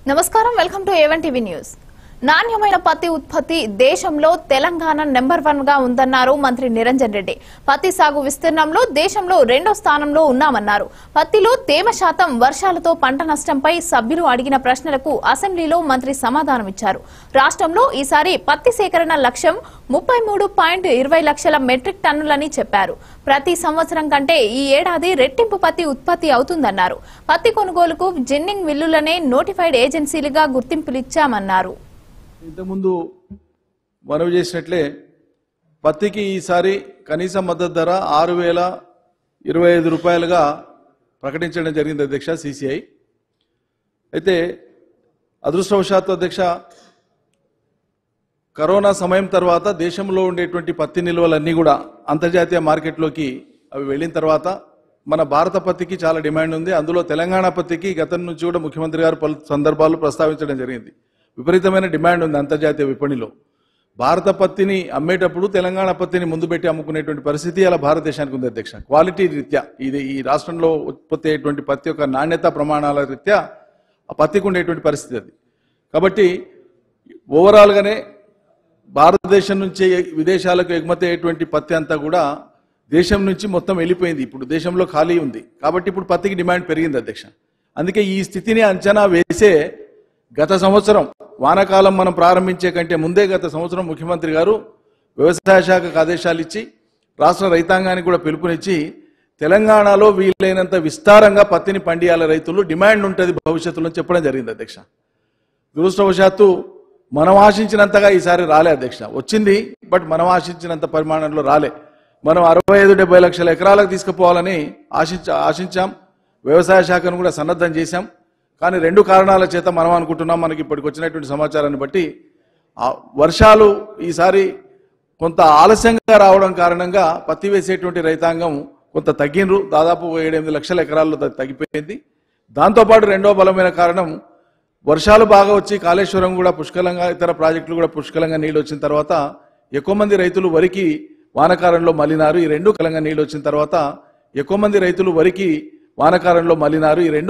నమస్కారం welcome to A one TV news నాణ్యమైన పత్తి ఉత్పత్తి దేశంలో తెలంగాణ నెంబర్ వన్ గా ఉందన్నారు మంత్రి నిరంజన్ రెడ్డి పత్తి సాగు విస్తీర్ణంలో దేశంలో రెండో స్థానంలో ఉన్నామన్నారు పత్తిలో తేమ శాతం వర్షాలతో పంట నష్టంపై సభ్యులు అడిగిన ప్రశ్నలకు అసెంబ్లీలో మంత్రి సమాధానమిచ్చారు రాష్ట్రంలో ఈసారి పత్తి సేకరణ లక్ష్యం ముప్పై మూడు పాయింట్ ఇరవై లక్షల మెట్రిక్ టన్నులని చెప్పారు ప్రతి సంవత్సరం కంటే ఈ ఏడాది రెట్టింపు పత్తి ఉత్పత్తి అవుతుందన్నారు పత్తి కొనుగోలుకు జిన్నింగ్ మిల్లులనే నోటిఫైడ్ ఏజెన్సీలుగా గుర్తింపులిచ్చామన్నారు ఇంతకుముందు మనవి చేసినట్లే పత్తికి ఈసారి కనీస మద్దతు ధర ఆరు వేల ఇరవై ఐదు రూపాయలుగా ప్రకటించడం జరిగింది అధ్యక్ష సిసిఐ అయితే అదృష్టవశాత్తు అధ్యక్ష కరోనా సమయం తర్వాత దేశంలో ఉండేటువంటి పత్తి నిల్వలన్నీ కూడా అంతర్జాతీయ మార్కెట్లోకి అవి వెళ్ళిన తర్వాత మన భారత పత్తికి చాలా డిమాండ్ ఉంది అందులో తెలంగాణ పత్తికి గతం నుంచి కూడా ముఖ్యమంత్రి గారు పలు సందర్భాలు ప్రస్తావించడం జరిగింది విపరీతమైన డిమాండ్ ఉంది అంతర్జాతీయ విపణిలో భారత పత్తిని అమ్మేటప్పుడు తెలంగాణ పత్తిని ముందు పెట్టి అమ్ముకునేటువంటి పరిస్థితి అలా భారతదేశానికి ఉంది అధ్యక్ష క్వాలిటీ రీత్యా ఇది ఈ రాష్ట్రంలో ఉత్పత్తి అయ్యేటువంటి పత్తి యొక్క నాణ్యత ప్రమాణాల రీత్యా ఆ పత్తికి ఉండేటువంటి పరిస్థితి అది కాబట్టి ఓవరాల్గానే భారతదేశం నుంచి విదేశాలకు ఎగుమతి అయ్యేటువంటి పత్తి అంతా కూడా దేశం నుంచి మొత్తం వెళ్ళిపోయింది ఇప్పుడు దేశంలో ఖాళీ ఉంది కాబట్టి ఇప్పుడు పత్తికి డిమాండ్ పెరిగింది అధ్యక్ష అందుకే ఈ స్థితిని అంచనా వేసే గత సంవత్సరం వానాకాలం మనం ప్రారంభించే కంటే ముందే గత సంవత్సరం ముఖ్యమంత్రి గారు వ్యవసాయ శాఖకు ఆదేశాలు ఇచ్చి రాష్ట్ర రైతాంగానికి కూడా పిలుపునిచ్చి తెలంగాణలో వీలైనంత విస్తారంగా పత్తిని పండియాల రైతులు డిమాండ్ ఉంటుంది భవిష్యత్తులో చెప్పడం జరిగింది అధ్యక్ష దురదృష్టవశాత్తు మనం ఆశించినంతగా ఈసారి రాలే అధ్యక్ష వచ్చింది బట్ మనం ఆశించినంత పరిమాణంలో రాలే మనం అరవై ఐదు డెబ్బై లక్షల ఎకరాలకు తీసుకుపోవాలని ఆశించ ఆశించాం వ్యవసాయ శాఖను కూడా సన్నద్ధం చేశాం కానీ రెండు కారణాల చేత మనం అనుకుంటున్నాం మనకి ఇప్పటికి వచ్చినటువంటి సమాచారాన్ని బట్టి ఆ వర్షాలు ఈసారి కొంత ఆలస్యంగా రావడం కారణంగా పత్తి వేసేటువంటి రైతాంగం కొంత తగ్గినరు దాదాపు ఏడెనిమిది లక్షల ఎకరాల్లో త- తగ్గిపోయింది దాంతోపాటు రెండో బలమైన కారణం వర్షాలు బాగా వచ్చి కాళేశ్వరం కూడా పుష్కలంగా ఇతర ప్రాజెక్టులు కూడా పుష్కలంగా నీళ్ళు వచ్చిన తర్వాత ఎక్కువ మంది రైతులు వరికి వానకాలంలో మలినారు ఈ రెండు కలంగా నీళ్ళు వచ్చిన తర్వాత ఎక్కువ మంది రైతులు వరికి వానకాలంలో మలినారు ఈ రెండు